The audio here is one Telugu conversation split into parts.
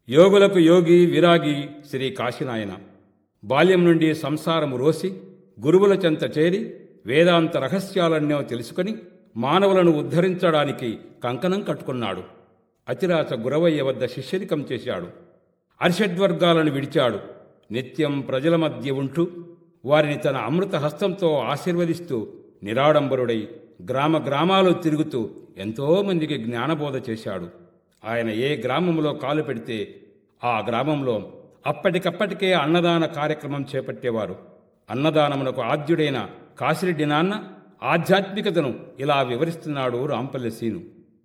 యోగులకు యోగి విరాగి శ్రీ కాశీనాయన బాల్యం నుండి సంసారము రోసి గురువుల చెంత చేరి వేదాంత రహస్యాలన్నో తెలుసుకొని మానవులను ఉద్ధరించడానికి కంకణం కట్టుకున్నాడు అతిరాచ గురవయ్య వద్ద శిష్యరికం చేశాడు అరిషడ్వర్గాలను విడిచాడు నిత్యం ప్రజల మధ్య ఉంటూ వారిని తన అమృత హస్తంతో ఆశీర్వదిస్తూ నిరాడంబరుడై గ్రామ గ్రామాలు తిరుగుతూ ఎంతోమందికి జ్ఞానబోధ చేశాడు ఆయన ఏ గ్రామంలో కాలు పెడితే ఆ గ్రామంలో అప్పటికప్పటికే అన్నదాన కార్యక్రమం చేపట్టేవారు అన్నదానమునకు ఆద్యుడైన కాశిరెడ్డి నాన్న ఆధ్యాత్మికతను ఇలా వివరిస్తున్నాడు రాంపల్లె సీను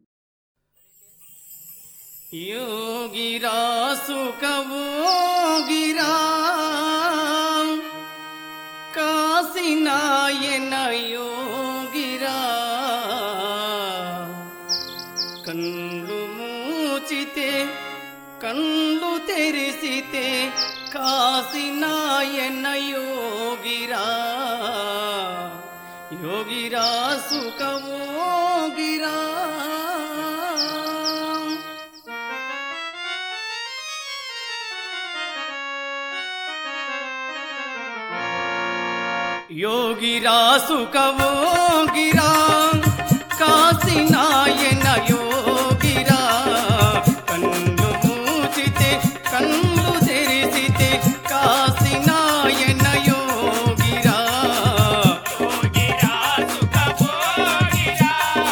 ಯೋಗಿರಾ ಸುಖವೋಗಿರಾ ಕಾಸಿನಾಯನ ಯೋಗಿರಾ ಕಣ್ಣು ಮೂಚಿತೆ ಕಣ್ಣು ತೆರೆಸಿತೆ ಕಾಸಿನಾಯನ ಯೋಗಿರಾ ಯೋಗಿರಾ ಸುಖವೋಗಿರಾ ಯೋಗಿರಾ ಸುಖವೋಗಿರಾ ಕಾಸಿನಾಯನ ಯೋಗಿರಾ ಕಣ್ಣು ಮೂಚಿತೆ ಕಣ್ಣು ತೆರೆಸಿತೆ ಕಾಸಿನಾಯನ ಯೋಗಿರಾ ಯೋಗಿರಾ ಸುಖವೋಗಿರಾ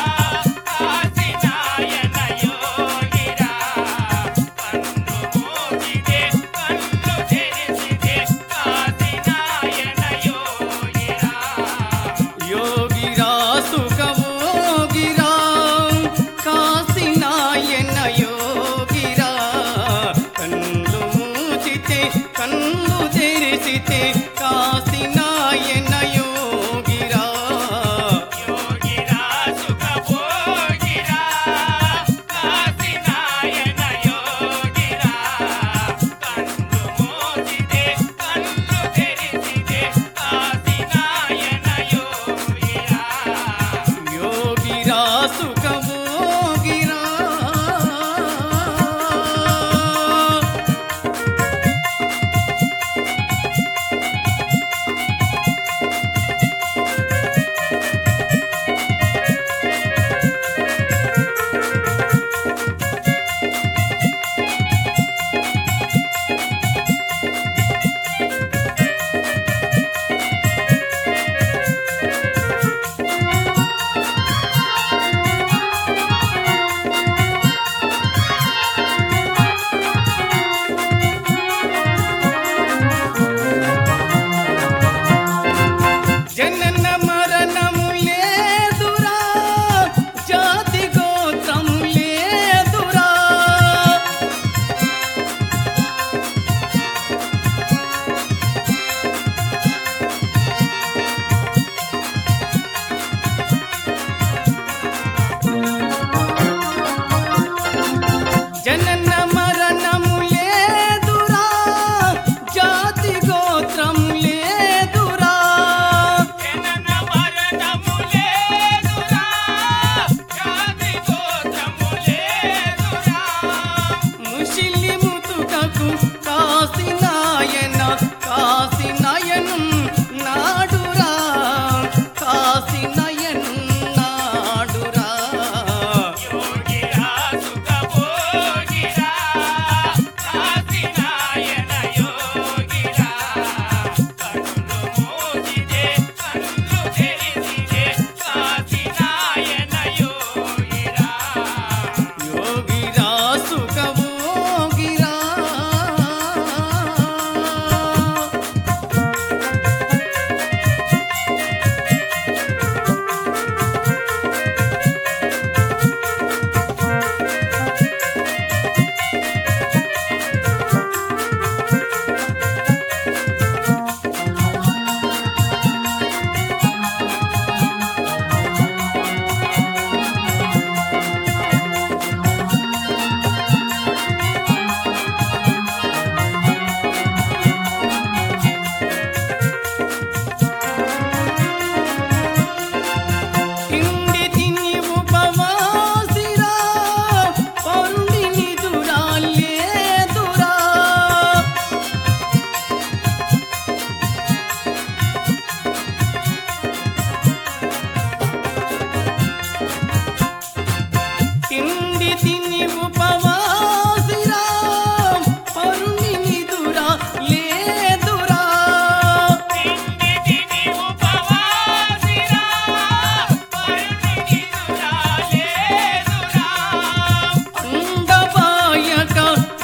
ಕಾಸಿನಾಯನ ಯೋಗಿರಾ ಕಣ್ಣು ಮೂಚಿತೆ ಕಣ್ಣು ತೆರೆಸಿತೆ ಕಾಸಿನಾಯನ ಯೋಗಿರಾ ಯೋಗಿರಾ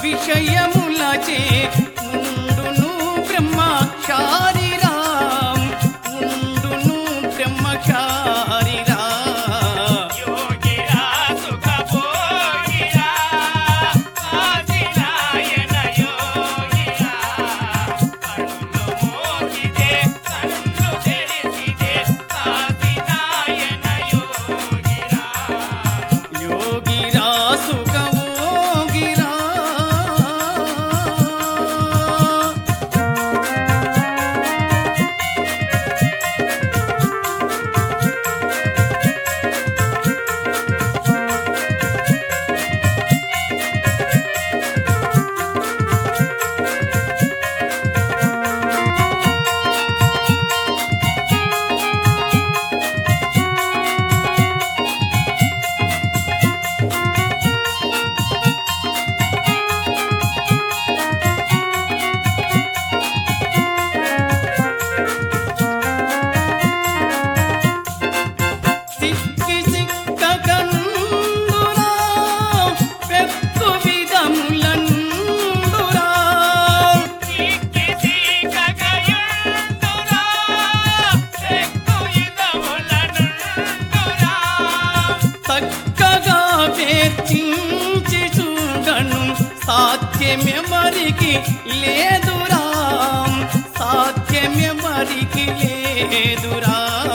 విషయములచే ఉండును బ్రహ్మచారిరా ఉండును బ్రహ్మచారిరా యోగిరా సుఖభోగిరా ఆదినాయన యోగిరా కళ్ళు మోగితే కళ్ళు తెరిచితే ఆదినాయన యోగిరా యోగిరా సుఖమోగిరా సిక్కి సిక్కగందురా పెక్కు విధములందురా సిక్కి సిక్కగయుండురా ఎక్కు ఇదములనుండురా చక్కగా పేర్చించి చూడను సాధ్యమెవరికి లేదురా సాధ్యమెవరికి లేదురా